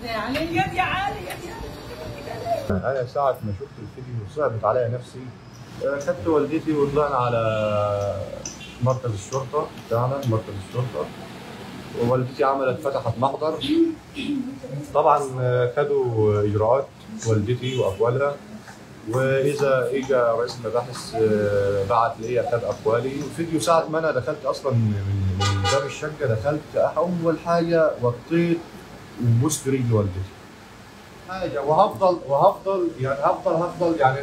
يعني اليد يا عالي يا انا ساعه ما شفت الفيديو صعبت عليا نفسي آه، خدت والدتي وطلعنا على مركز الشرطه بتاعنا مركز الشرطه ووالدتي عملت فتحت محضر طبعا آه، خدوا اجراءات والدتي واقوالها واذا اجى رئيس المباحث آه، بعت ليا خد اقوالي الفيديو ساعه ما انا دخلت اصلا من من باب الشقه دخلت اول حاجه وطيت وبوست رجل والدتي حاجه وهفضل وهفضل يعني هفضل هفضل يعني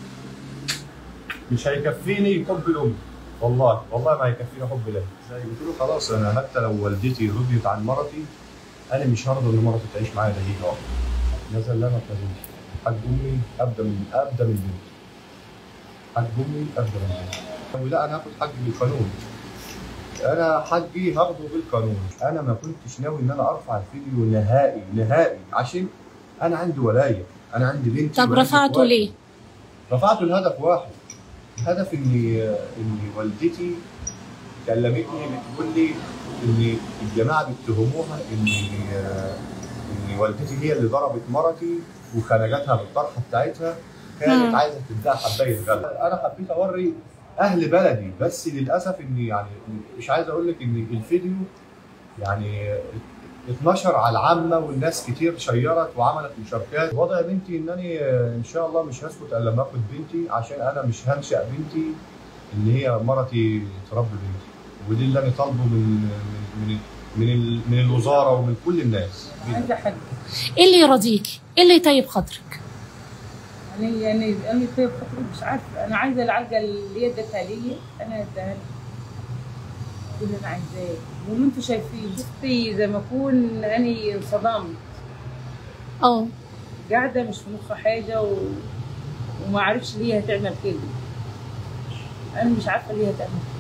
مش هيكفيني حب الام والله والله ما هيكفيني حب الام زي قلت له خلاص انا حتى لو والدتي رضيت عن مرتي انا مش هرضى ان مرتي تعيش معايا دقيقه واحده نزل لنا تزويج حق امي ابدا من ابدا من بنتي حق امي ابدا من بنتي لا انا هاخد حقي بالقانون انا حقي هاخده بالقانون انا ما كنتش ناوي ان انا ارفع الفيديو نهائي نهائي عشان انا عندي ولايه انا عندي بنتي طب وعندي رفعته إخواتي. ليه؟ رفعته لهدف واحد الهدف اني ان والدتي كلمتني بتقول لي ان الجماعه بيتهموها ان ان والدتي هي اللي ضربت مرتي وخنجتها بالطرحه بتاعتها كانت مم. عايزه تديها حبايه غلط انا حبيت اوري اهل بلدي بس للاسف اني يعني مش عايز اقول لك ان الفيديو يعني اتنشر على العامة والناس كتير شيرت وعملت مشاركات وضع بنتي انني ان شاء الله مش هسكت الا لما اخد بنتي عشان انا مش هنشأ بنتي ان هي مرتي تربي بنتي ودي اللي انا طالبه من من من من, ال- من الوزاره ومن كل الناس عايزه حد ايه اللي يرضيك؟ ايه اللي يطيب خاطرك؟ يعني يعني انا طيب خاطري مش عارفه انا عايزه العلقه اللي هي ادتها لي انا اديها لها دي اللي انا عايزاه واللي انتوا شايفين شفتي زي ما اكون اني انصدمت اه قاعده مش في مخها حاجه و... وما عارفش ليه هتعمل كده انا مش عارفه ليه هتعمل كده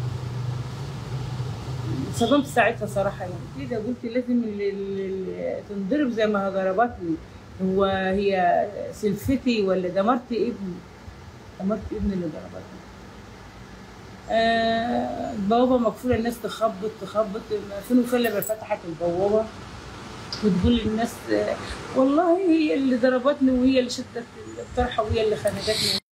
انصدمت ساعتها صراحه يعني كده قلت لازم اللي اللي تنضرب زي ما ضربتني هو هي سلفتي ولا دمرت ابني دمرت ابني اللي ضربتني آه البوابه مقفوله الناس تخبط تخبط فين وفين لما فتحت البوابه وتقول للناس آه، والله هي اللي ضربتني وهي اللي شدت الطرحه وهي اللي خنقتني